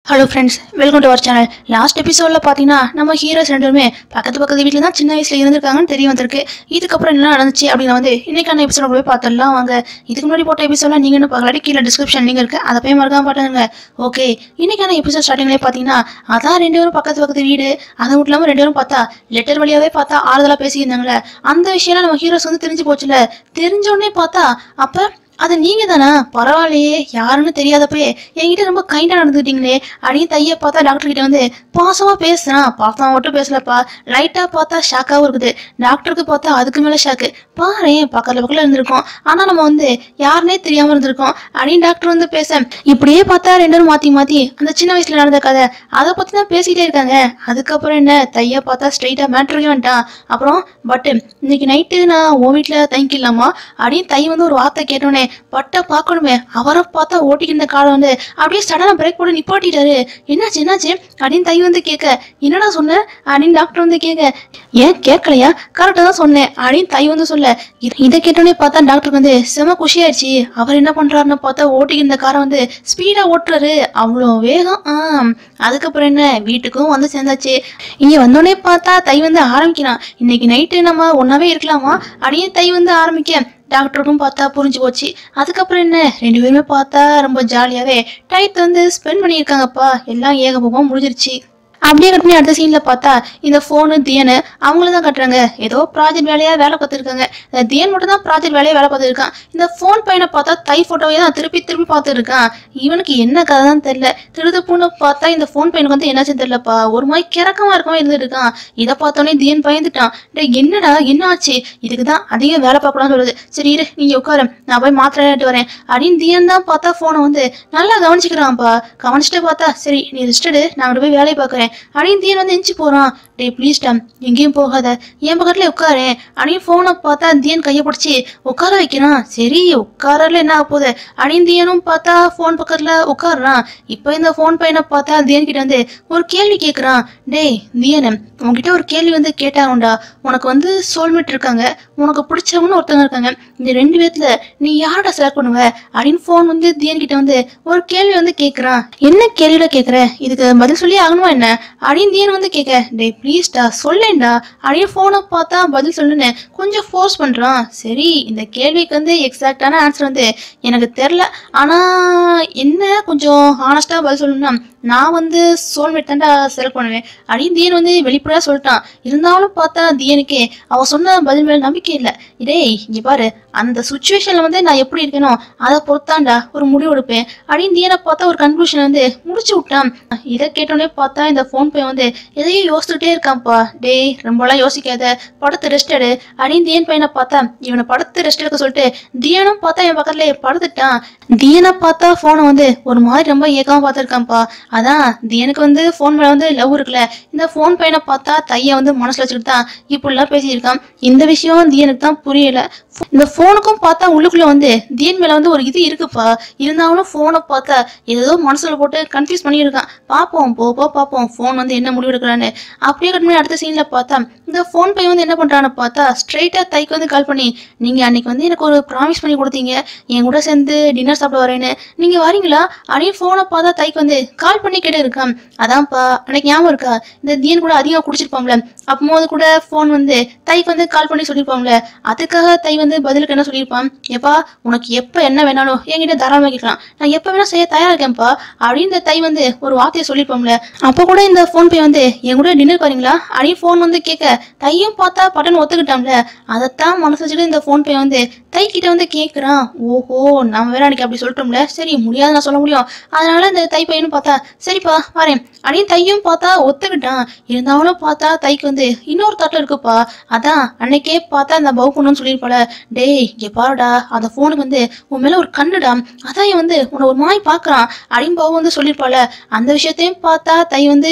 hello friends welcome to our channel last எபிசோடில் பார்த்தீங்கன்னா நம்ம ஹீரோஸ் ரெண்டுமே பக்கத்து பக்கத்து வீட்டில் தான் சின்ன வயசில் இருந்திருக்காங்கன்னு தெரிய வந்திருக்கு இதுக்கப்புறம் என்ன நடந்துச்சு அப்படின்னு வந்து இன்னைக்கான எபிசோட போய் பார்த்துடலாம் வாங்க இதுக்கு முன்னாடி போட்ட எபிசோட்லாம் நீங்கள் இன்னும் பார்க்கலாடி கீழே டிஸ்கிரிப்ஷன் லிங்க் இருக்குது அதை போய் மறக்காம பாட்டுங்க ஓகே இன்னைக்கான எபிசோட் ஸ்டார்டிங்லேயே பார்த்தீங்கன்னா அதான் ரெண்டு பேரும் பக்கத்து பக்கத்து வீடு அது மட்டும் இல்லாமல் ரெண்டு பேரும் பார்த்தா லெட்டர் வழியாவே பார்த்தா ஆறுதலாக பேசியிருந்தாங்களே அந்த விஷயம்லாம் நம்ம ஹீரோஸ் வந்து தெரிஞ்சு போச்சுல தெரிஞ்ச உடனே பார்த்தா அப்போ அது நீங்க தானா பரவாயில்லையே யாருன்னு தெரியாதப்பே என்கிட்ட ரொம்ப கைண்டா நடந்துக்கிட்டீங்களே அப்படின்னு தைய பார்த்தா டாக்டர் கிட்ட வந்து பாசமா பேசுறான் பாசமா மட்டும் பேசலப்பா லைட்டா பார்த்தா ஷாக்காவும் இருக்குது டாக்டருக்கு பார்த்தா அதுக்கு மேல ஷாக்கு பாரு பக்கத்துல பக்கத்துல இருந்திருக்கோம் ஆனா நம்ம வந்து யாருனே தெரியாம இருந்திருக்கோம் அப்படின்னு டாக்டர் வந்து பேச இப்படியே பார்த்தா ரெண்டு பேரும் மாத்தி மாத்தி அந்த சின்ன வயசுல நடந்த கதை அதை பத்தி தான் பேசிட்டே இருக்காங்க அதுக்கப்புறம் என்ன தைய பார்த்தா ஸ்ட்ரைட்டா மேட்ருக்கே வந்துட்டான் அப்புறம் பட் இன்னைக்கு நைட்டு நான் உன் வீட்டுல தங்கிக்கலாமா அப்படின்னு தை வந்து ஒரு வார்த்தை கேட்டோன்னே பட்டை பார்க்கணுமே அவரை பார்த்தா ஓட்டிக்கிற காலம் வந்து அப்படியே சடனா பிரேக் போட்டு நிப்பாட்டிட்டாரு என்னாச்சு என்னாச்சு அப்படின்னு தை வந்து கேட்க என்னடா சொன்ன அப்படின்னு டாக்டர் வந்து கேட்க ஏன் கேட்கலையா கரெக்டாக தான் சொன்னேன் அப்படின்னு தை வந்து சொல்ல இ- இதை கேட்டோன்னே பார்த்தா டாக்டருக்கு வந்து செம குஷியாயிடுச்சு அவர் என்ன பண்றாருன்னு பார்த்தா ஓட்டிக்கிற காரை வந்து ஸ்பீடா ஓட்டுறாரு அவ்வளோ வேகம் ஆ அதுக்கப்புறம் என்ன வீட்டுக்கும் வந்து சேர்ந்தாச்சு இங்க வந்தோடனே பார்த்தா தை வந்து ஆரம்பிக்கிறான் இன்னைக்கு நைட்டு நம்ம ஒன்னாவே இருக்கலாமா அப்படின்னு தை வந்து ஆரம்பிக்க டாக்டருக்கும் பார்த்தா புரிஞ்சு போச்சு அதுக்கப்புறம் என்ன ரெண்டு பேருமே பார்த்தா ரொம்ப ஜாலியாவே டைத் வந்து ஸ்பெண்ட் பண்ணியிருக்காங்கப்பா எல்லாம் ஏகபோகமாக முடிஞ்சிருச்சு அப்படியே கட் பண்ணி அடுத்த சீன்ல பார்த்தா இந்த ஃபோனு தியனு அவங்கள தான் கட்டுறாங்க ஏதோ ப்ராஜெக்ட் வேலையா வேலை பார்த்துருக்காங்க இந்த தியன் மட்டும் தான் ப்ராஜெக்ட் வேலையா வேலை பார்த்துருக்கான் இந்த ஃபோன் பையனை பார்த்தா தை ஃபோட்டோவே தான் திருப்பி திருப்பி பார்த்துருக்கான் இவனுக்கு என்ன கதை தான் தெரியல திருது பூனை பார்த்தா இந்த ஃபோன் பையனுக்கு வந்து என்னாச்சுன்னு தெரியலப்பா ஒரு மாதிரி கிறக்கமா இருக்கமா இருந்துட்டு இருக்கான் இதை பார்த்தோன்னே தியன் பயந்துட்டான் டேய் என்னடா என்ன ஆச்சு இதுக்கு தான் அதிக வேலை பார்க்கலாம்னு சொல்லுது சரி இரு நீங்க உட்காரு நான் போய் மாத்திரை எடுத்து வரேன் அப்படின்னு தியன் தான் பார்த்தா ஃபோனை வந்து நல்லா கவனிச்சுக்கிறான்ப்பா கவனிச்சுட்டு பார்த்தா சரி நீ ரெஸ்ட் எடு நான் அங்க போய் வேலையை பார்க்குறேன் அப்படின்னு தியன் வந்து எஞ்சி போறான் டேய் ப்ளீஸ்டா எங்கேயும் போகாத என் பக்கத்துல உட்காரேன் அப்படின்னு ஃபோனை பார்த்தா தியன் கையை பிடிச்சி உட்கார வைக்கிறான் சரி உட்காரல என்ன ஆக போகுது அப்படின்னு தியனும் பார்த்தா ஃபோன் பக்கத்துல உட்காடுறான் இப்போ இந்த ஃபோன் பையனை பார்த்தா தியன் கிட்ட வந்து ஒரு கேள்வி கேட்குறான் டேய் தியன் உன்கிட்ட ஒரு கேள்வி வந்து கேட்டாங்கடா உனக்கு வந்து சோல்மேட் இருக்காங்க உனக்கு பிடிச்சவங்கன்னு ஒருத்தவங்க இருக்காங்க இந்த ரெண்டு பேத்துல நீ யாரோட செலக்ட் பண்ணுவ அப்படின்னு ஃபோன் வந்து தியன் கிட்ட வந்து ஒரு கேள்வி வந்து கேட்குறான் என்ன கேள்வியில கேட்குற இதுக்கு பதில் சொல்லி ஆகணுமா என்ன அப்படின்னு தியன் வந்து கேட்க டேய் ப்ளீஸ்டா சொல்லேன்டா அப்படின்னு ஃபோனை பார்த்தா பதில் சொல்லுன்னு கொஞ்சம் ஃபோர்ஸ் பண்றான் சரி இந்த கேள்விக்கு வந்து எக்ஸாக்டான ஆன்சர் வந்து எனக்கு தெரில ஆனா என்ன கொஞ்சம் ஹானஸ்டா பதில் சொல்லணும்னா நான் வந்து சோல்மேட் தான்டா செலக்ட் பண்ணுவேன் அப்படின்னு தியன் வந்து வெளிப்படையா சொல்லிட்டான் இருந்தாலும் பார்த்தா தியனுக்கு அவன் சொன்ன பதில் மேல நம்பிக்கை இல்லை டேய் இங்க பாரு அந்த சுச்சுவேஷன்ல வந்து நான் எப்படி இருக்கேனோ அதை பொறுத்தாண்டா ஒரு முடிவு எடுப்பேன் அப்படின்னு தியனை பார்த்தா ஒரு கன்க்ளூஷன் வந்து முடிச்சு விட்டான் இதை கேட்டோன்னே பார்த்தா இந்த ஃபோன் பையன் வந்து எதையும் யோசிச்சுட்டே இருக்கான்ப்பா டேய் ரொம்பலாம் யோசிக்காத படுத்து ரெஸ்ட் எடு அப்படின்னு தியன் பையனை பார்த்தா இவனை படுத்து ரெஸ்ட் எடுக்க சொல்லிட்டு தியனும் பார்த்தா என் பக்கத்துல படுத்துட்டான் தியனை பார்த்தா ஃபோனை வந்து ஒரு மாதிரி ரொம்ப ஏக்கமா பார்த்துருக்கான்ப்பா அதான் தியனுக்கு வந்து ஃபோன் மேல வந்து லவ் இருக்குல்ல இந்த ஃபோன் பையனை பார்த்தா தைய வந்து மனசுல வச்சுக்கிட்டு தான் இப்படிலாம் பேசியிருக்கான் இந்த விஷயம் தியனுக்கு தான் புரியல இந்த ஃபோனுக்கும் பார்த்தா உள்ளுக்குள்ள வந்து தியன் மேல வந்து ஒரு இது இருக்குப்பா இருந்தாலும் ஃபோனை பார்த்தா ஏதோ மனசுல போட்டு கன்ஃபியூஸ் பண்ணியிருக்கான் பார்ப்போம் போ போ பார்ப்போம் ஃபோன் வந்து என்ன முடிவு எடுக்கிறான்னு அப்படியே கட் பண்ணி அடுத்த சீன்ல பார்த்தா இந்த ஃபோன் பையன் வந்து என்ன பண்றான்னு பார்த்தா ஸ்ட்ரைட்டா தைக்கு வந்து கால் பண்ணி நீங்க அன்னைக்கு வந்து எனக்கு ஒரு ப்ராமிஸ் பண்ணி கொடுத்தீங்க என் கூட சேர்ந்து டின்னர் சாப்பிட வரேன்னு நீங்க வரீங்களா அப்படின்னு ஃபோனை பார்த்தா தைக்கு வந்து கால் பண்ணி கேட்டு இருக்கான் அதான்ப்பா அன்னைக்கு ஞாபகம் இருக்கா இந்த தியன் கூட அதிகமாக குடிச்சிருப்பாங்களே அப்போது கூட ஃபோன் வந்து தைக்கு வந்து கால் பண்ணி சொல்லியிருப்பாங்களே அதுக்காக தை வந்து பதிலுக்கு என்ன சொல்லியிருப்பான் எப்பா உனக்கு எப்போ என்ன வேணாலும் என்கிட்ட தாராளமாக கேட்கலாம் நான் எப்போ வேணா செய்ய தயாரா இருக்கேன்ப்பா அப்படின்னு இந்த தை வந்து ஒரு வார்த்தையை சொல்லியிருப்போம்ல அப்போ கூட இந்த ஃபோன் பே வந்து என் கூட டின்னர் வரீங்களா அப்படின்னு ஃபோன் வந்து கேட்க தையும் பார்த்தா பட்டன் ஒத்துக்கிட்டான்ல அதைத்தான் மனசு வச்சுட்டு இந்த ஃபோன் பே வந்து தை கிட்ட வந்து கேட்குறான் ஓஹோ நம்ம வேற அன்னைக்கு அப்படி சொல்லிட்டோம்ல சரி முடியாது நான் சொல்ல முடியும் அதனால இந்த தை பையனும் பார்த்தா சரிப்பா வரேன் அப்படின்னு தையும் பார்த்தா ஒத்துக்கிட்டான் இருந்தாலும் பார்த்தா தைக்கு வந்து இன்னொரு தாட்டில் இருக்குப்பா அதான் அன்னைக்கே பார்த்தா இந்த பவு பொண்ணுன்னு சொல்லியிருப்பாள டேய் இங்கே பாருடா அந்த ஃபோனுக்கு வந்து உன் மேலே ஒரு கண்ணுடா அதான் இவன் வந்து உன்னை ஒரு மாய் பார்க்குறான் அப்படின்னு பவு வந்து சொல்லியிருப்பாள அந்த விஷயத்தையும் பார்த்தா தை வந்து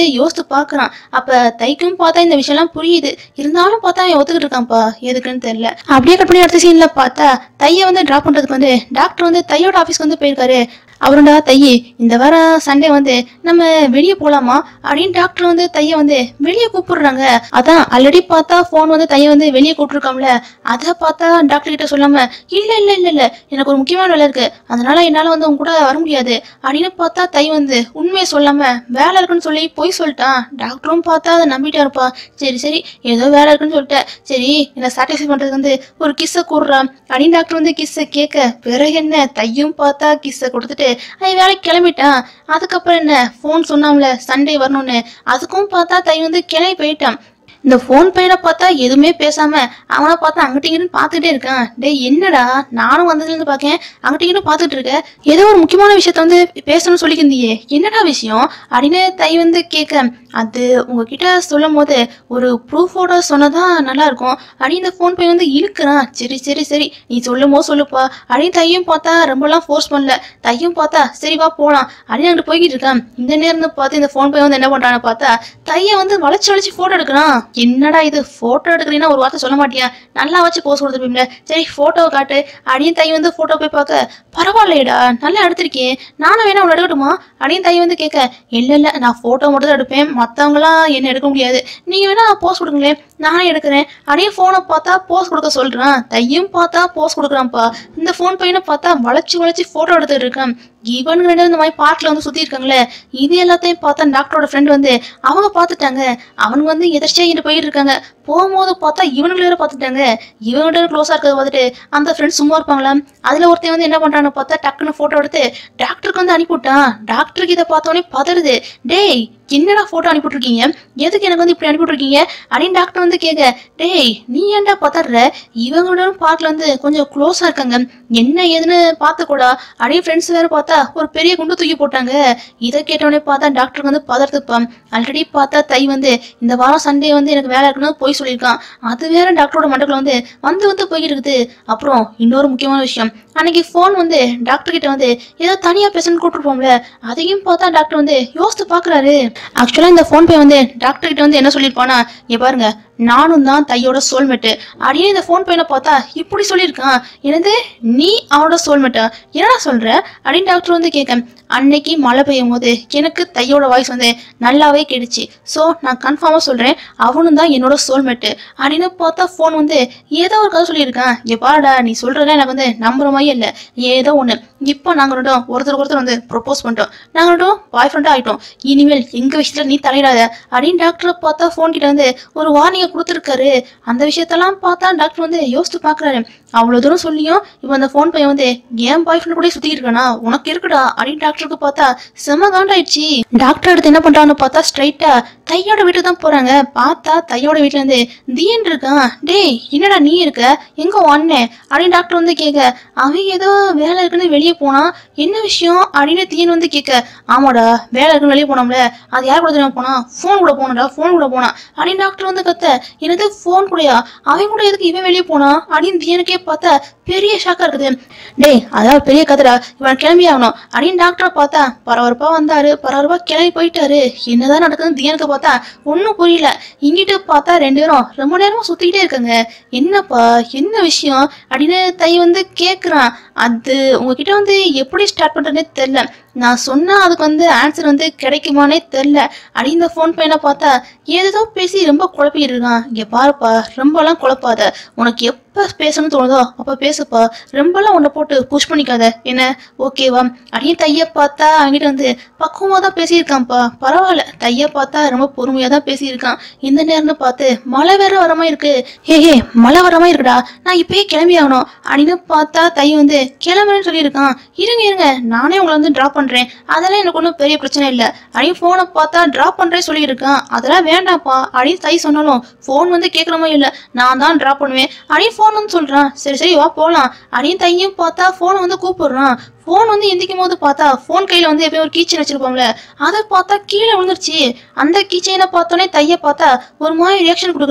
யோசித்து பார்க்கறான் அப்ப தைக்கும் பார்த்தா இந்த விஷயம்லாம் புரியுது இருந்தாலும் பார்த்தா அவன் ஒத்துக்கிட்டு இருக்கான்ப்பா எதுக்குன்னு தெரியல அப்படியே கட் பண்ணி அடுத்த சீன்ல பார்த்தா தையை வந்து டிராப் பண்றதுக்கு வந்து டாக்டர் வந்து தையோட ஆஃபீஸ்க்கு வந்து போயிருக்காரு அவருண்டா தையி இந்த வாரம் சண்டே வந்து நம்ம வெளியே போலாமா அப்படின்னு டாக்டர் வந்து தைய வந்து வெளியே கூப்பிடுறாங்க அதான் ஆல்ரெடி பார்த்தா ஃபோன் வந்து தைய வந்து வெளியே கூப்பிட்டுருக்காம்ல அதை பார்த்தா டாக்டர் கிட்ட சொல்லாம இல்ல இல்ல இல்ல இல்ல எனக்கு ஒரு முக்கியமான வேலை இருக்கு அதனால என்னால வந்து உங்க கூட வர முடியாது அப்படின்னு பார்த்தா தை வந்து உண்மையை சொல்லாம வேலை இருக்குன்னு சொல்லி போய் சொல்லிட்டான் டாக்டரும் பார்த்தா அதை நம்பிட்டா இருப்பா சரி சரி ஏதோ வேலை இருக்குன்னு சொல்லிட்டேன் சரி என்னை சாட்டிஸ்ஃபை பண்றதுக்கு வந்து ஒரு கிஸ்ஸை கூடுறான் அப்படின்னு டாக்டர் வந்து கிஸ்ஸை கேட்க பிறகு என்ன தையும் பார்த்தா கிஸ்ஸை கொடுத்துட்டு அவன் வேலைக்கு கிளம்பிட்டான் அதுக்கப்புறம் என்ன ஃபோன் சொன்னாம்ல சண்டே வரணும்னு அதுக்கும் பார்த்தா தை வந்து கிளம்பி போயிட்டான் இந்த ஃபோன் பையனை பார்த்தா எதுவுமே பேசாம அவனை பார்த்தா அங்கிட்ட இங்கிட்டு பார்த்துட்டே இருக்கான் டேய் என்னடா நானும் வந்ததுலேருந்து பார்க்கேன் அங்கிட்ட இங்கிட்டு பார்த்துட்டு இருக்க ஏதோ ஒரு முக்கியமான விஷயத்த வந்து பேசணும்னு சொல்லிக்கிருந்தியே என்னடா விஷயம் அப்படின்னு தை வந்து கேட்க அது உங்ககிட்ட சொல்லும் போது ஒரு ப்ரூஃபோட சொன்னதான் நல்லா இருக்கும் அப்படின்னு இந்த ஃபோன் பையன் வந்து இழுக்கிறான் சரி சரி சரி நீ சொல்லும் போது சொல்லுப்பா அப்படின்னு தையும் பார்த்தா ரொம்பலாம் ஃபோர்ஸ் பண்ணல தையும் பார்த்தா சரி வா போகலாம் அப்படின்னு அங்கிட்டு போய்கிட்டு இருக்கான் இந்த நேரம் பார்த்து இந்த ஃபோன் பையன் வந்து என்ன பண்றான்னு பார்த்தா தையை வந்து வளைச்சு வளைச்சு ஃபோட்டோ எடுக்கிறான் என்னடா இது ஃபோட்டோ எடுக்கிறீங்கன்னா ஒரு வார்த்தை சொல்ல மாட்டியா நல்லா வச்சு போஸ் கொடுத்துருப்பீங்களே சரி ஃபோட்டோவை காட்டு அப்படின்னு தை வந்து ஃபோட்டோ போய் பார்க்க பரவாயில்லையடா நல்லா எடுத்திருக்கேன் நானும் வேணா உன்னை எடுக்கட்டுமா அப்படின்னு தை வந்து கேட்க இல்லை இல்லை நான் ஃபோட்டோ மட்டும் தான் எடுப்பேன் மற்றவங்களாம் என்ன எடுக்க முடியாது நீங்கள் வேணா போஸ் கொடுங்களேன் நானே எடுக்கிறேன் அப்படியே ஃபோனை பார்த்தா போஸ் கொடுக்க சொல்கிறான் தையும் பார்த்தா போஸ் கொடுக்குறான்ப்பா இந்த ஃபோன் பையனை பார்த்தா வளைச்சு வளைச்சு ஃபோட்டோ எடுத்துட்டு இருக்கான் இவனுங்க ரெண்டு இந்த மாதிரி பார்க்கில் வந்து சுற்றி இருக்காங்களே இது எல்லாத்தையும் பார்த்தா டாக்டரோட ஃப்ரெண்ட் வந்து அவங்க பார்த்துட்டாங்க அவனுங்க வந்து எதிர்ச்சியாக இங்கிட்டு போயிட்டு இருக்காங்க போகும்போது பார்த்தா இவனுங்களை வேற பார்த்துட்டாங்க இவங்கிட்ட க்ளோஸாக இருக்கிறத பார்த்துட்டு அந்த ஃப்ரெண்ட்ஸ் சும்மா இருப்பாங்களா அதில் ஒருத்தன் வந்து என்ன பண்ணுறான்னு பார்த்தா டக்குன்னு ஃபோட்டோ எடுத்து டாக்டருக்கு வந்து அனுப்பிவிட்டான் டாக்டருக்கு இதை பார்த்தோன்னே பதறுது டேய் என்னடா ஃபோட்டோ அனுப்பிவிட்ருக்கீங்க எதுக்கு எனக்கு வந்து இப்படி அனுப்பிவிட்ருக்கீங்க அப்படின்னு டாக்டர் வந்து கேட்க டேய் நீ ஏன்டா பதற இவங்களோட பார்க்கில் வந்து கொஞ்சம் க்ளோஸாக இருக்காங்க என்ன ஏதுன்னு பார்த்துக்கூடா அப்படியே ஃப்ரெண்ட்ஸ் வேற பார்த்தா ஒரு பெரிய குண்டு தூக்கி போட்டாங்க இதை கேட்டவொடனே பார்த்தா டாக்டருக்கு வந்து பதறதுப்பான் ஆல்ரெடி பார்த்தா தை வந்து இந்த வாரம் சண்டே வந்து எனக்கு வேலை இருக்குன்னு போய் சொல்லியிருக்கான் அது வேற டாக்டரோட மண்டக்குள்ள வந்து வந்து வந்து போய்கிட்டு இருக்குது அப்புறம் இன்னொரு முக்கியமான விஷயம் அன்னைக்கு ஃபோன் வந்து டாக்டர் கிட்ட வந்து ஏதோ தனியாக பேசணும்னு கூப்பிட்டுருப்போம்ல அதையும் பார்த்தா டாக்டர் வந்து யோசித்து பார்க்குறாரு ஆக்சுவலாக இந்த ஃபோன் பே வந்து டாக்டர் கிட்ட வந்து என்ன சொல்லியிருப்பானா இங்க பாருங்க நானும் தான் தையோட சோல்மேட்டு அப்படியே இந்த ஃபோன் பையனை பார்த்தா இப்படி சொல்லியிருக்கான் என்னது நீ அவனோட சோல்மேட்டா என்னடா சொல்ற அப்படின்னு டாக்டர் வந்து கேட்க அன்னைக்கு மழை பெய்யும் போது எனக்கு தையோட வாய்ஸ் வந்து நல்லாவே கேட்டுச்சு ஸோ நான் கன்ஃபார்மாக சொல்கிறேன் அவனும் தான் என்னோட சோல்மேட்டு அப்படின்னு பார்த்தா ஃபோன் வந்து ஏதோ ஒரு கதை சொல்லியிருக்கான் இங்கே பாருடா நீ சொல்கிறதெல்லாம் எனக்கு வந்து நம்புற மாதிரி இல்லை ஏதோ ஒன்று இப்போ நாங்கள் ரெண்டும் ஒருத்தருக்கு ஒருத்தர் வந்து ப்ரொப்போஸ் பண்ணிட்டோம் நாங்கள் ரெண்டும் பாய் ஃப்ரெண்டாக ஆகிட்டோம் இனிமேல் எங்கள் விஷயத்தில் நீ தலையிடாத அப்படின்னு டாக்டரை பார்த்தா ஃபோன் கிட்ட வந்து ஒரு வார்னிங்கை கொடுத்துருக்காரு அந்த விஷயத்தெல்லாம் பார்த்தா டாக்டர் வந்து யோசித்து பார்க்குறாரு அவ்வளோ தூரம் சொல்லியும் இப்போ அந்த ஃபோன் பையன் வந்து ஏன் பாய் ஃப்ரெண்ட் கூட சுற்றிட்டு இருக்கானா உனக்கு இருக்குடா அப்படின்னு டாக்டருக்கு பார்த்தா செம காண்டாயிடுச்சு டாக்டர் அடுத்து என்ன பண்ணுறான்னு பார்த்தா ஸ்ட்ரைட்டா தையோட வீட்டுக்கு தான் போகிறாங்க பார்த்தா தையோட வீட்டில் இருந்து தீன் இருக்கான் டேய் என்னடா நீ இருக்க எங்க ஒன்னே அப்படின்னு டாக்டர் வந்து கேட்க அவன் ஏதோ வேலை இருக்குன்னு வெளியே போனான் என்ன விஷயம் அப்படின்னு தீன் வந்து கேட்க ஆமாடா வேலை இருக்குன்னு வெளியே போனோம்ல அது யார் கூட தெரியாம போனா ஃபோன் கூட போனடா ஃபோன் கூட போனா அப்படின்னு டாக்டர் வந்து கத்த என்னது ஃபோன் கூடயா அவன் கூட எதுக்கு இவன் வெளியே போனா அப்படின்னு தீனுக்கே பார்த்தா பெரிய ஷாக்கா இருக்குது டேய் அதான் பெரிய கதைடா இவன் கிளம்பி ஆகணும் அப்படின்னு டாக்டரை பார்த்தா பரபரப்பா வந்தாரு பரபரப்பா கிளம்பி போயிட்டாரு என்னதான் நடக்குதுன்னு தியானுக்கு பார்த்தா ஒன்றும் புரியல இங்கிட்டு பார்த்தா ரெண்டு பேரும் ரொம்ப நேரமா சுத்திக்கிட்டே இருக்காங்க என்னப்பா என்ன விஷயம் அப்படின்னு தை வந்து கேட்குறான் அது உங்ககிட்ட வந்து எப்படி ஸ்டார்ட் பண்றதுனே தெரியல நான் சொன்னா அதுக்கு வந்து ஆன்சர் வந்து கிடைக்குமானே தெரில அப்படின்னு இந்த ஃபோன் பையனை பார்த்தா ஏதோ பேசி ரொம்ப குழப்பிட்டு இருக்கான் இங்க பாருப்பா ரொம்பலாம் குழப்பாத உனக்கு எப்போ பேசணும்னு தோணுதோ அப்போ பேசுப்பா ரொம்பலாம் உன்னை போட்டு புஷ் பண்ணிக்காத என்ன ஓகேவா அப்படின்னு தைய பார்த்தா அவன்கிட்ட வந்து பக்குவமாக தான் பேசியிருக்கான்ப்பா பரவாயில்ல தைய பார்த்தா ரொம்ப பொறுமையாக தான் பேசியிருக்கான் இந்த நேரம்னு பார்த்து மழை வேற வர மாதிரி இருக்கு ஹே ஹே மழை வர மாதிரி இருக்குடா நான் இப்பயே கிளம்பி ஆகணும் அப்படின்னு பார்த்தா தை வந்து கிளம்புறேன்னு சொல்லியிருக்கான் இருங்க இருங்க நானே உங்களை வந்து ட்ராப் பண்றேன் அதெல்லாம் எனக்கு ஒன்றும் பெரிய பிரச்சனை இல்லை அப்படின்னு ஃபோனை பார்த்தா ட்ராப் பண்றேன் சொல்லியிருக்கான் அதெல்லாம் வேண்டாம்ப்பா அப்படின்னு தை சொன்னாலும் ஃபோன் வந்து கேட்குற மாதிரி இல்லை நான் தான் ட்ராப் பண்ணுவேன் அப்படின்னு ஃபோன் வந்து சொல்றான் சரி சரி வா போகலாம் அப்படின்னு தையும் பார்த்தா ஃபோனை வந்து கூப்பிடுறான் ஃபோன் வந்து எந்திக்கும் போது பார்த்தா ஃபோன் கையில் வந்து எப்பயும் ஒரு கீச்சன் வச்சிருப்போம்ல அதை பார்த்தா கீழே விழுந்துருச்சு அந்த கீச்சைனை பார்த்தோன்னே தைய பார்த்தா ஒரு மாதிரி ரியாக்ஷன் கொடுக்குறான்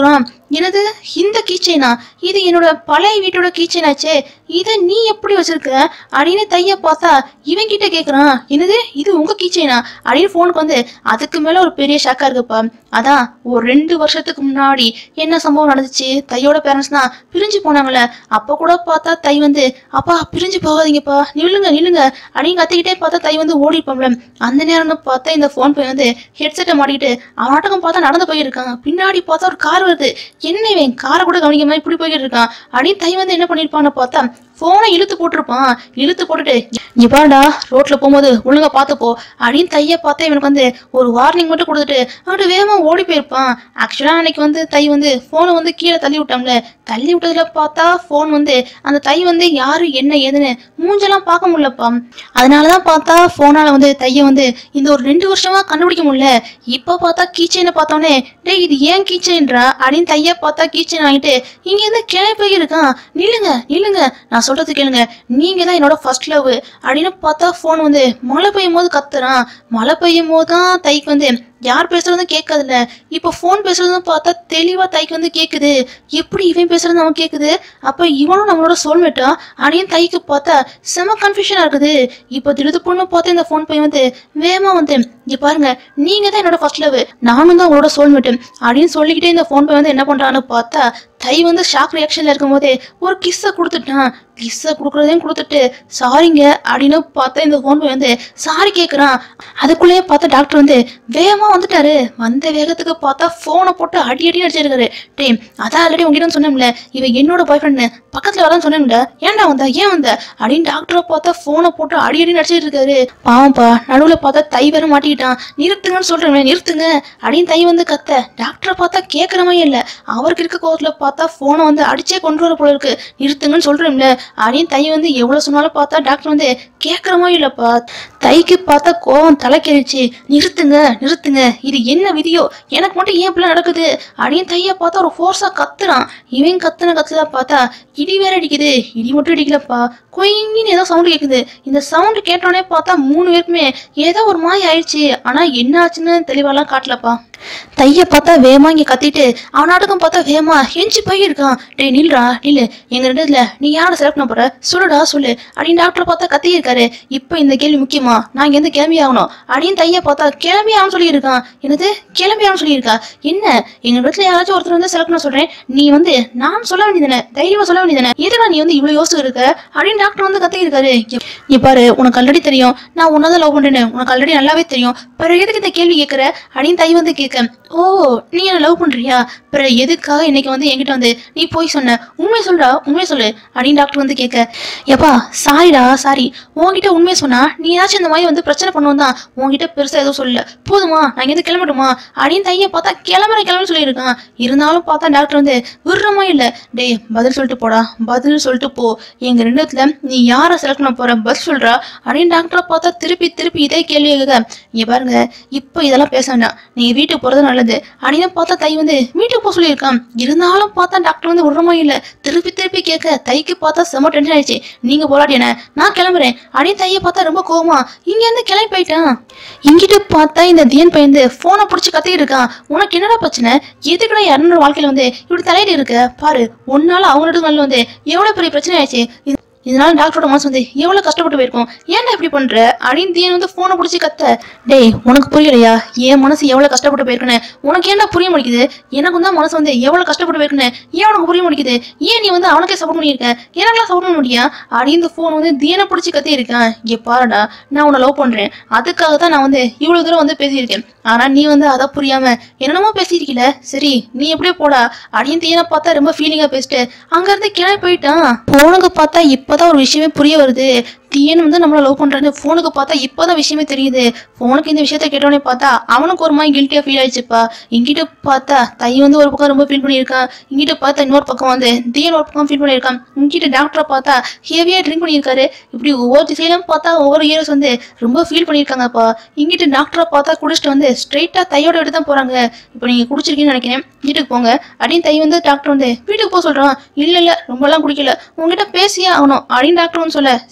என்னது இந்த கீச்சைனா இது என்னோட பழைய வீட்டோட கீச்சைனாச்சே இதை நீ எப்படி வச்சிருக்க அப்படின்னு தைய பார்த்தா இவன் கிட்ட கேக்குறான் என்னது இது உங்க கீச்சைனா அப்படின்னு ஃபோனுக்கு வந்து அதுக்கு மேல ஒரு பெரிய ஷாக்கா இருக்குப்பா அதான் ஒரு ரெண்டு வருஷத்துக்கு முன்னாடி என்ன சம்பவம் நடந்துச்சு தையோட பேரண்ட்ஸ் தான் பிரிஞ்சு போனாங்களே அப்ப கூட பார்த்தா தை வந்து அப்பா பிரிஞ்சு போகாதீங்கப்பா நில்லுங்க நில்லுங்க அப்படின்னு கத்திக்கிட்டே பார்த்தா தை வந்து ஓடிப்போம்ல அந்த நேரம்னு பார்த்தா இந்த ஃபோன் போய் வந்து ஹெட்செட்டை மாட்டிக்கிட்டு அவனாட்டகம் பார்த்தா நடந்து போயிருக்கான் பின்னாடி பார்த்தா ஒரு கார் வருது என்ன இவன் காரை கூட கவனிக்காம இப்படி போய்கிட்டு இருக்கான் அப்படின்னு தை வந்து என்ன பண்ணிருப்பான்னு பார்த்தா போனை இழுத்து போட்டிருப்பான் இழுத்து போட்டுட்டு இங்க பாருடா ரோட்ல போகும்போது ஒழுங்கா பார்த்துப்போ அப்படின்னு தைய பார்த்தா இவனுக்கு வந்து ஒரு வார்னிங் மட்டும் கொடுத்துட்டு அவன்ட்டு வேகமா ஓடி போயிருப்பான் ஆக்சுவலா அன்னைக்கு வந்து தை வந்து போனை வந்து கீழே தள்ளி விட்டாங்களே தள்ளி விட்டதுல பார்த்தா போன் வந்து அந்த தை வந்து யாரு என்ன ஏதுன்னு மூஞ்செல்லாம் பார்க்க முடியலப்பா அதனாலதான் பார்த்தா போனால வந்து தைய வந்து இந்த ஒரு ரெண்டு வருஷமா கண்டுபிடிக்க முடியல இப்ப பார்த்தா கீச்சைனை பார்த்தோன்னே டேய் இது ஏன் கீச்சைன்றா அப்படின்னு தைய பார்த்தா கீச்சைன் வாங்கிட்டு இங்க இருந்து கிளம்பி போயிருக்கான் நில்லுங்க நில்லுங்க நான் சொல்றது கேளுங்க நீங்க தான் என்னோட ஃபர்ஸ்ட் லவ் அப்படின்னு பார்த்தா ஃபோன் வந்து மழை பெய்யும் போது கத்துறான் மழை பெய்யும் போது தான் தைக்கு வந்து யார் பேசுறதும் கேட்காதுல்ல இப்போ ஃபோன் பேசுறதும் பார்த்தா தெளிவா தைக்கு வந்து கேக்குது எப்படி இவன் பேசுறது அவன் கேக்குது அப்ப இவனும் நம்மளோட சோல்மேட்டா அப்படின்னு தைக்கு பார்த்தா செம கன்ஃபியூஷனா இருக்குது இப்போ திடுத்து பொண்ணு பார்த்து இந்த ஃபோன் பையன் வந்து வேகமா வந்து இங்க பாருங்க நீங்க தான் என்னோட ஃபர்ஸ்ட் லவ் நானும் தான் உங்களோட சோல்மேட்டு அப்படின்னு சொல்லிக்கிட்டே இந்த ஃபோன் பையன் வந்து என்ன பண்றான்னு பார்த்தா தை வந்து ஷாக் ரியாக்ஷன்ல இருக்கும்போதே ஒரு கிஸ்ஸை கொடுத்துட்டான் கிஸ்ஸை கொடுக்குறதையும் கொடுத்துட்டு சாரிங்க அப்படின்னு பார்த்தா இந்த ஃபோன் போய் வந்து சாரி கேட்குறான் அதுக்குள்ளேயே பார்த்தா டாக்டர் வந்து வேகமாக வந்துட்டாரு வந்த வேகத்துக்கு பார்த்தா ஃபோனை போட்டு அடி அடி அடிச்சிருக்காரு டே அதான் ஆல்ரெடி உங்ககிட்ட சொன்னேன்ல இவன் என்னோட பாய் ஃப்ரெண்டு பக்கத்தில் வரலான்னு சொன்னேன்ல ஏன்டா வந்த ஏன் வந்த அப்படின்னு டாக்டரை பார்த்தா ஃபோனை போட்டு அடி அடி நடிச்சிட்டு இருக்காரு பாவம்ப்பா நடுவில் பார்த்தா தை வேற மாட்டிக்கிட்டான் நிறுத்துங்கன்னு சொல்றேன் நிறுத்துங்க அப்படின்னு தை வந்து கத்த டாக்டரை பார்த்தா கேட்குற மாதிரி இல்லை அவருக்கு இருக்க கோவத்தில் பார்த்தா ஃபோனை வந்து அடிச்சே கொண்டு வர போல இருக்கு நிறுத்துங்கன்னு சொல்றேன்ல அப்படின்னு தை வந்து எவ்வளவு சொன்னாலும் பார்த்தா டாக்டர் வந்து கேட்குற மாதிரி இல்லப்பா தைக்கு பார்த்தா கோவம் தலைக்கேறிச்சு நிறுத்துங்க நிறுத்துங்க இது என்ன விதியோ எனக்கு மட்டும் ஏன் இப்படிலாம் நடக்குது அப்படின்னு தைய பார்த்தா ஒரு ஃபோர்ஸா கத்துறான் இவன் கத்துன கத்துதா பார்த்தா இடி வேற அடிக்குது இடி மட்டும் அடிக்கலப்பா கொயின்னு ஏதோ சவுண்ட் கேக்குது இந்த சவுண்ட் கேட்டோடனே பார்த்தா மூணு பேருக்குமே ஏதோ ஒரு மாதிரி ஆயிடுச்சு ஆனா என்ன ஆச்சுன்னு தெளிவாலாம் காட்டலப்பா தைய பார்த்தா வேகமா இங்க கத்திட்டு அவனாட்டுக்கும் பார்த்தா வேகமா எஞ்சி போயிருக்கான் டேய் நில்றா நில்லு எங்க ரெண்டுல நீ யாரை செலக்ட் பண்ண போற சொல்லுடா சொல்லு அப்படின்னு டாக்டர் பார்த்தா கத்தி இருக்காரு இப்போ இந்த கேள்வி முக்கியமா நான் இங்க இருந்து கிளம்பி ஆகணும் அப்படின்னு தைய பார்த்தா கிளம்பி ஆகணும் சொல்லியிருக்கான் என்னது கிளம்பி ஆகணும் சொல்லியிருக்கா என்ன எங்க வீட்டுல யாராச்சும் ஒருத்தர் வந்து செலக்ட் பண்ண சொல்றேன் நீ வந்து நான் சொல்ல வேண்டியதானே தைரியமா சொல்ல வேண்டியதானே எதுடா நீ வந்து இவ்வளவு யோசிச்சு இருக்க அப்படின்னு டாக்டர் வந்து கத்தி இருக்காரு நீ பாரு உனக்கு ஆல்ரெடி தெரியும் நான் உன்னதான் லவ் பண்றேன்னு உனக்கு ஆல்ரெடி நல்லாவே தெரியும் பிறகு எதுக்கு இந்த கேள்வி கேட்கற அப்படின்னு தை வந்து கேட்க ஓ நீ என்ன லவ் பண்றியா பிறகு எதுக்காக இன்னைக்கு வந்து என்கிட்ட வந்து நீ போய் சொன்ன உண்மையை சொல்றா உண்மையை சொல்லு அப்படின்னு டாக்டர் வந்து கேட்க எப்பா சாரிடா சாரி உன்கிட்ட உண்மையை சொன்னா நீ ஏதாச்சும் இந்த மாதிரி வந்து பிரச்சனை பண்ணுவோம் தான் உன்கிட்ட பெருசா எதுவும் சொல்லல போதுமா நான் இங்கேருந்து கிளம்பட்டுமா அப்படின்னு தைய பார்த்தா கிளம்புற கிளம்பு சொல்லியிருக்கான் இருந்தாலும் பார்த்தா டாக்டர் வந்து விடுறமா இல்ல டேய் பதில் சொல்லிட்டு போடா பதில் சொல்லிட்டு போ எங்க ரெண்டுத்துல நீ யாரை செலக்ட் பண்ண போற பதில் சொல்றா அப்படின்னு டாக்டரை பார்த்தா திருப்பி திருப்பி இதே கேள்வி கேட்க இங்க பாருங்க இப்போ இதெல்லாம் பேச வேண்டாம் நீங்க வீட்டுக்கு போறது நல்லது அப்படின்னு பார்த்தா தை வந்து வீட்டுக்கு போக சொல்லியிருக்கான் இருந்தாலும் பார்த்தா டாக்டர் வந்து விடுறமா இல்ல திருப்பி திருப்பி கேட்க தைக்கு பார்த்தா செம டென்ஷன் ஆயிடுச்சு நீங்க போராடி என்ன நான் கிளம்புறேன் அப்படின்னு தையை பார்த்தா ரொம்ப கோவமா இங்க இருந்து கிளம்பி போயிட்டான் இங்கிட்டு பார்த்தா இந்த தியன் பையன் போனை பிடிச்சி கத்திட்டு இருக்கான் உனக்கு என்னடா பிரச்சனை எதுக்குடா யாருன்னு வாழ்க்கையில வந்து இப்படி தலையிட்டு இருக்க பாரு உன்னால அவனோட நல்ல வந்து எவ்வளவு பெரிய பிரச்சனை ஆயிடுச்சு இது- இதனால டாக்டரோட மனசு வந்து எவ்வளவு கஷ்டப்பட்டு போயிருக்கும் ஏன்டா இப்படி பண்ற அப்படின்னு தியன் வந்து போனை பிடிச்சி கத்த டேய் உனக்கு புரியலையா என் மனசு எவ்வளவு கஷ்டப்பட்டு போயிருக்குன்னு உனக்கு ஏன்டா புரிய முடிக்குது எனக்கும் தான் மனசு வந்து எவ்வளவு கஷ்டப்பட்டு போயிருக்குன்னு ஏன் உனக்கு புரிய முடிக்குது ஏன் நீ வந்து அவனுக்கே சப்போர்ட் பண்ணியிருக்க எனக்கெல்லாம் சப்போர்ட் பண்ண முடியா அப்படின்னு இந்த ஃபோன் வந்து தியனை பிடிச்சி கத்தி இருக்கேன் இங்க பாருடா நான் உன்னை லவ் பண்றேன் அதுக்காக தான் நான் வந்து இவ்வளவு தூரம் வந்து பேசியிருக்கேன் ஆனா நீ வந்து அதை புரியாம என்னென்னமோ பேசியிருக்கீல சரி நீ எப்படியோ போடா அப்படின்னு தியனை பார்த்தா ரொம்ப ஃபீலிங்கா பேசிட்டு அங்க இருந்து கிளம்பி போயிட்டான் போனுக்கு பார்த்தா இப்பதான் ஒரு விஷயமே புரிய வருது தியன் வந்து நம்மள லவ் பண்றாரு ஃபோனுக்கு பார்த்தா இப்பதான் விஷயமே தெரியுது ஃபோனுக்கு இந்த விஷயத்த கேட்டோடனே பார்த்தா அவனுக்கு ஒரு மாதிரி கில்ட்டியா ஃபீல் ஆயிடுச்சுப்பா இங்கிட்ட பார்த்தா தை வந்து ஒரு பக்கம் ரொம்ப ஃபீல் பண்ணியிருக்கான் இங்கிட்ட பார்த்தா இன்னொரு பக்கம் வந்து தியன் ஒரு பக்கம் ஃபீல் பண்ணியிருக்கான் இங்கிட்ட டாக்டரை பார்த்தா ஹெவியா ட்ரிங்க் பண்ணியிருக்காரு இப்படி ஒவ்வொரு திசையிலும் பார்த்தா ஒவ்வொரு ஹீரோஸ் வந்து ரொம்ப ஃபீல் பண்ணியிருக்காங்கப்பா இங்கிட்ட டாக்டரை பார்த்தா குடிச்சிட்டு வந்து ஸ்ட்ரைட்டா தையோட விட்டு தான் போறாங்க இப்போ நீங்க குடிச்சிருக்கீங்கன்னு நினைக்கிறேன் வீட்டுக்கு போங்க அப்படின்னு தை வந்து டாக்டர் வந்து வீட்டுக்கு போக சொல்றான் இல்ல இல்ல ரொம்பலாம் குடிக்கல உங்ககிட்ட பேசியே ஆகணும் அப்படின்னு டாக்டர் வந்து சொல்ல சரி என்ன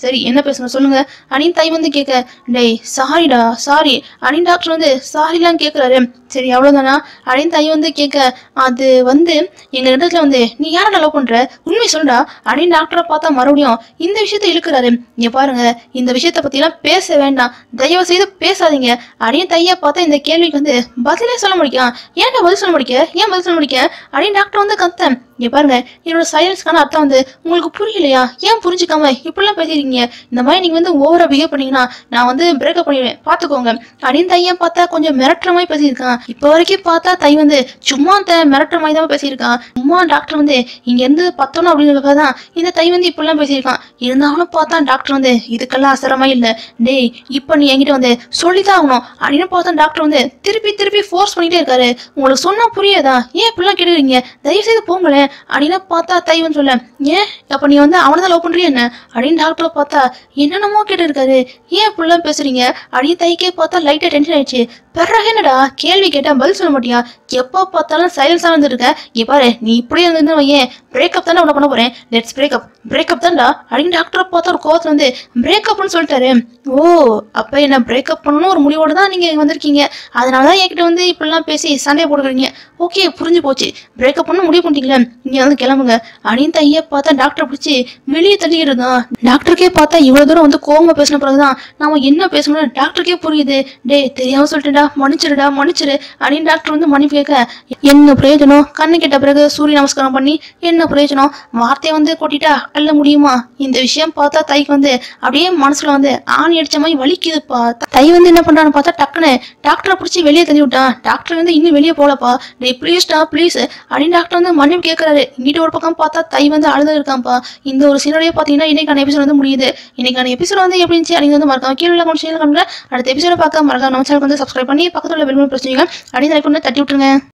பேசணும் சொல்லுங்க அப்படின்னு தை வந்து கேட்க டேய் சாரிடா சாரி அப்படின்னு டாக்டர் வந்து சாரிலாம் கேட்குறாரு சரி அவ்வளோதானா அப்படின்னு தை வந்து கேட்க அது வந்து எங்க இடத்துல வந்து நீ யாரை லவ் பண்ற உண்மை சொல்லுடா அப்படின்னு டாக்டரை பார்த்தா மறுபடியும் இந்த விஷயத்த இழுக்கிறாரு இங்க பாருங்க இந்த விஷயத்த பத்திலாம் பேச வேண்டாம் தயவு செய்து பேசாதீங்க அப்படின்னு தைய பார்த்தா இந்த கேள்விக்கு வந்து பதிலே சொல்ல முடியும் ஏன்டா பதில் சொல்ல முடிக்க ஏன் பதில் சொல்ல முடிக்க அப்படின்னு டாக்டர் வந்து கத்த இங்க பாருங்க என்னோட சைலன்ஸ்க்கான அர்த்தம் வந்து உங்களுக்கு புரியலையா ஏன் புரிஞ்சுக்காம இப்படிலாம் பேசிருக்கீங்க இந்த மாதிரி நீங்க வந்து ஓவரா பிஹேவ் பண்ணீங்கன்னா நான் வந்து பிரேக்கப் பண்ணிடுவேன் பாத்துக்கோங்க அப்படின்னு தைய பார்த்தா கொஞ்சம் மிரட்டுற மாதிரி பேசியிருக்கான் இப்போ வரைக்கும் பார்த்தா தை வந்து சும்மா த மிரட்டுற மாதிரி தான் பேசியிருக்கான் சும்மா டாக்டர் வந்து இங்க இருந்து பத்தணும் அப்படிங்கிறதுக்காக தான் இந்த தை வந்து இப்படிலாம் பேசியிருக்கான் இருந்தாலும் பார்த்தா டாக்டர் வந்து இதுக்கெல்லாம் அசரமா இல்லை டேய் இப்போ நீ என்கிட்ட வந்து சொல்லிதான் ஆகணும் அப்படின்னு பார்த்தா டாக்டர் வந்து திருப்பி திருப்பி ஃபோர்ஸ் பண்ணிட்டே இருக்காரு உங்களுக்கு சொன்னா புரியாதா ஏன் இப்படிலாம் கேட்டுறீங்க தயவு செய்து போங்களேன் அப்படின்னு பார்த்தா தை வந்து சொல்ல ஏன் அப்ப நீ வந்து அவனை தான் லவ் பண்றியா என்ன அப்படின்னு டாக்டரை பார்த்தா என்னென்னமோ கேட்டு இருக்காரு ஏன் இப்படிலாம் பேசுறீங்க அப்படின்னு தைக்கே பார்த்தா லைட்டா டென்ஷன் ஆயிடுச்சு பிறகு என்னடா கேள்வி கேட்டா பதில் சொல்ல மாட்டியா எப்போ பார்த்தாலும் சைலன்ஸா இருந்திருக்க இங்க பாரு நீ இப்படியே இருந்திருந்தா வையேன் பிரேக்கப் தானே உன பண்ண போறேன் லெட்ஸ் பிரேக்கப் பிரேக்கப் தான்டா அப்படின்னு டாக்டரை பார்த்தா ஒரு கோவத்துல வந்து பிரேக்கப்னு சொல்லிட்டாரு ஓ அப்ப என்ன பிரேக்கப் பண்ணணும் ஒரு முடிவோட தான் நீங்க வந்திருக்கீங்க அதனால தான் என்கிட்ட வந்து இப்படிலாம் பேசி சண்டையை போடுறீங்க ஓகே புரிஞ்சு போச்சு பிரேக்கப் பண்ண முடிவு பண்ணிட்டீங்களே நீங்க வந்து கிளம்புங்க அப்படின்னு ஐயா பார்த்தா டாக்டர் பிடிச்சி வெளியே தள்ளி இருந்தான் டாக்டருக்கே பார்த்தா இவ்வளவு தூரம் வந்து கோவமா பேசின பிறகுதான் நாம என்ன பேசணும்னு டாக்டருக்கே புரியுது டேய் தெரியாம சொல்லிட்டுடா மன்னிச்சிருடா மன்னிச்சிரு அப்படின்னு டாக்டர் வந்து மன்னிப்பு கேட்க என்ன பிரயோஜனம் கண்ணு கேட்ட பிறகு சூரிய நமஸ்காரம் பண்ணி என்ன பிரயோஜனம் வார்த்தையை வந்து கொட்டிட்டா அள்ள முடியுமா இந்த விஷயம் பார்த்தா தைக்கு வந்து அப்படியே மனசுல வந்து ஆணி அடிச்ச மாதிரி வலிக்குதுப்பா தை வந்து என்ன பண்றான்னு பார்த்தா டக்குன்னு டாக்டரை பிடிச்சி வெளியே தள்ளி விட்டான் டாக்டர் வந்து இன்னும் வெளியே போலப்பா டேய் ப்ளீஸ்டா ப்ளீஸ் அப்படின்னு டாக்டர் வந்து மன்னிப்பு கேட்கறாரு இங்கிட்ட ஒரு பக்கம் பார்த்தா தை வந்து அழுது இருக்கான்ப்பா இந்த ஒரு சீனோடய பார்த்தீங்கன்னா இன்னைக்கான எபிசோட் வந்து முடியுது இன்னைக்கான எபிசோட் வந்து எப்படி இருந்துச்சு அப்படிங்க வந்து மறக்காம கீழே உள்ள கொஞ்சம் கமெண்ட்ல அடுத்த எபிசோட பார்க்க மறக்காம நம்ம சேனல் வந்து சப்ஸ்கிரைப் பண்ணி பக்கத்துல உள்ள பெல் பிரச்சனைங்க அப்படின்னு லைக் பண்ணி தட்டி விட்டுருங்க